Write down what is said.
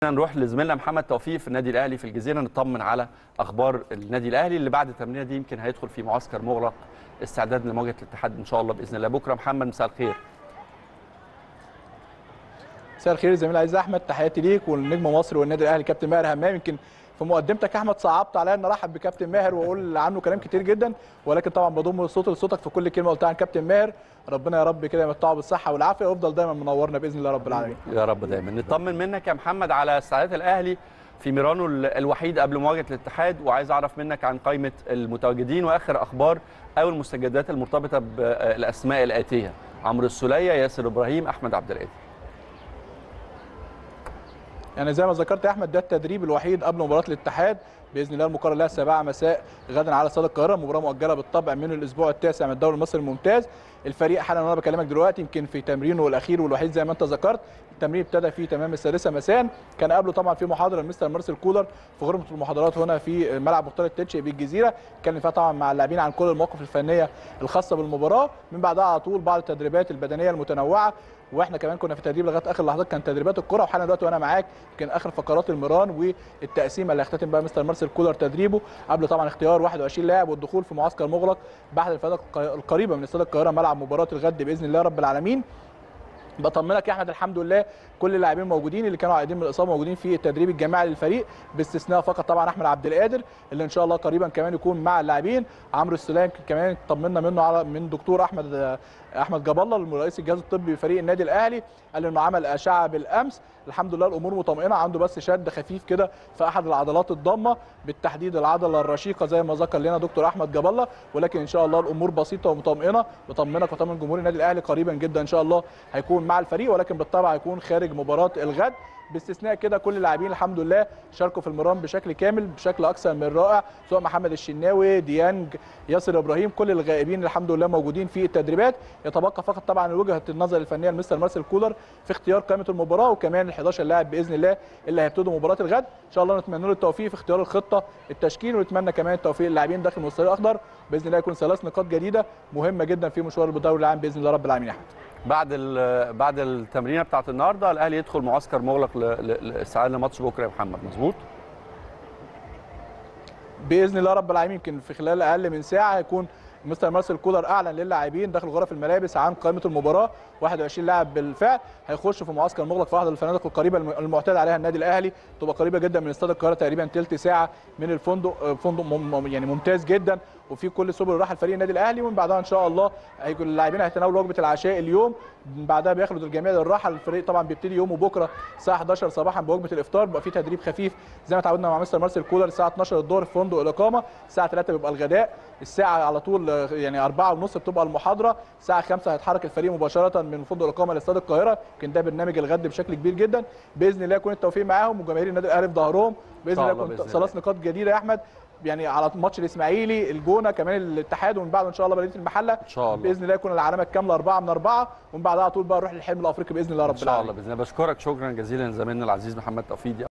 نروح لزميلنا محمد توفيق في النادي الاهلي في الجزيره نطمن على اخبار النادي الاهلي اللي بعد التمرينه دي يمكن هيدخل في معسكر مغلق استعداد لمواجهه الاتحاد ان شاء الله باذن الله بكره محمد مساء الخير مساء الخير زميلي عزيز احمد تحياتي ليك والنجم مصر والنادي الاهلي كابتن ماهر همام يمكن في مقدمتك يا احمد صعبت عليا ان ارحب بكابتن ماهر واقول عنه كلام كتير جدا ولكن طبعا بضم صوت لصوتك في كل كلمه قلتها عن كابتن ماهر ربنا يا رب كده يمتعه بالصحه والعافيه ويفضل دايما منورنا باذن الله رب العالمين يا رب دايما نطمن منك يا محمد على استعدادات الاهلي في ميرانو الوحيد قبل مواجهه الاتحاد وعايز اعرف منك عن قائمه المتواجدين واخر اخبار او المستجدات المرتبطه بالاسماء الاتيه عمرو السوليه ياسر ابراهيم احمد عبد القادر يعني زي ما ذكرت يا احمد ده التدريب الوحيد قبل مباراه الاتحاد باذن الله المقرر لها السابعه مساء غدا على استاد القاهره مباراه مؤجله بالطبع من الاسبوع التاسع من الدوري المصري الممتاز الفريق حالا وانا بكلمك دلوقتي يمكن في تمرينه الاخير والوحيد زي ما انت ذكرت التمرين ابتدى في تمام السادسه مساء كان قبله طبعا في محاضره لمستر مارسيل كولر في غرفه المحاضرات هنا في ملعب مختار التتش بالجزيره اتكلم فيها طبعا مع اللاعبين عن كل المواقف الفنيه الخاصه بالمباراه من بعدها على طول بعض التدريبات البدنيه المتنوعه واحنا كمان كنا في تدريب لغايه اخر لحظات كان تدريبات الكره وحالا دلوقتي وانا معاك يمكن اخر فقرات المران والتقسيمه اللي هيختتم بقى مستر مارسيل كولر تدريبه قبل طبعا اختيار 21 لاعب والدخول في معسكر مغلق بعد الفرق القريبه من استاد القاهره ملعب مباراه الغد باذن الله رب العالمين بطمنك يا احمد الحمد لله كل اللاعبين موجودين اللي كانوا عايدين من الاصابه موجودين في التدريب الجماعي للفريق باستثناء فقط طبعا احمد عبد القادر اللي ان شاء الله قريبا كمان يكون مع اللاعبين عمرو السلام كمان طمنا منه على من دكتور احمد احمد جاب الله رئيس الجهاز الطبي لفريق النادي الاهلي قال انه عمل اشعه بالامس الحمد لله الامور مطمئنه عنده بس شد خفيف كده في احد العضلات الضامه بالتحديد العضله الرشيقه زي ما ذكر لنا دكتور احمد جاب الله ولكن ان شاء الله الامور بسيطه ومطمئنه بطمنك وطمن جمهور النادي الاهلي قريبا جدا ان شاء الله هيكون مع الفريق ولكن بالطبع هيكون خارج مباراه الغد باستثناء كده كل اللاعبين الحمد لله شاركوا في المران بشكل كامل بشكل اكثر من رائع سواء محمد الشناوي ديانج ياسر ابراهيم كل الغائبين الحمد لله موجودين في التدريبات يتبقى فقط طبعا وجهه النظر الفنيه لمستر مارسيل كولر في اختيار قائمه المباراه وكمان ال 11 لاعب باذن الله اللي هيبتدوا مباراه الغد ان شاء الله نتمنى له التوفيق في اختيار الخطه التشكيل ونتمنى كمان التوفيق للاعبين داخل المستوى الاخضر باذن الله يكون ثلاث نقاط جديده مهمه جدا في مشوار الدوري العام باذن الله رب العالمين يا احمد بعد بعد التمرينه بتاعت النهارده الاهلي يدخل معسكر مغلق للاستعداد لماتش بكره يا محمد مظبوط باذن الله رب العالمين يمكن في خلال اقل من ساعه هيكون مستر مارسيل كولر اعلن للاعبين داخل غرف الملابس عن قائمه المباراه 21 لاعب بالفعل هيخشوا في معسكر مغلق في احد الفنادق القريبه المعتاد عليها النادي الاهلي تبقى قريبه جدا من استاد القاهره تقريبا ثلث ساعه من الفندق فندق مم يعني ممتاز جدا وفي كل سبل الراحه لفريق النادي الاهلي ومن بعدها ان شاء الله هيكون اللاعبين هيتناولوا وجبه العشاء اليوم من بعدها بياخدوا الجميع للراحه الفريق طبعا بيبتدي يومه بكره الساعه 11 صباحا بوجبه الافطار بيبقى في تدريب خفيف زي ما تعودنا مع مستر مارسيل كولر الساعه 12 الظهر في فندق الاقامه الساعه 3 بيبقى الغداء الساعه على طول يعني 4 ونص بتبقى المحاضره الساعه 5 هيتحرك الفريق مباشره من فندق الاقامه لاستاد القاهره يمكن ده برنامج الغد بشكل كبير جدا باذن الله يكون التوفيق معاهم وجماهير النادي الاهلي في ظهرهم باذن الله يكون ثلاث نقاط جديده يا احمد يعني على ماتش الاسماعيلي الجونه كمان الاتحاد ومن بعده ان شاء الله بلديه المحله ان شاء الله باذن الله يكون العلامه الكامله اربعه من اربعه ومن بعدها على طول بقى نروح للحلم الافريقي باذن الله رب العالمين ان شاء الله باذن الله بشكرك شكرا جزيلا زميلنا العزيز محمد توفيق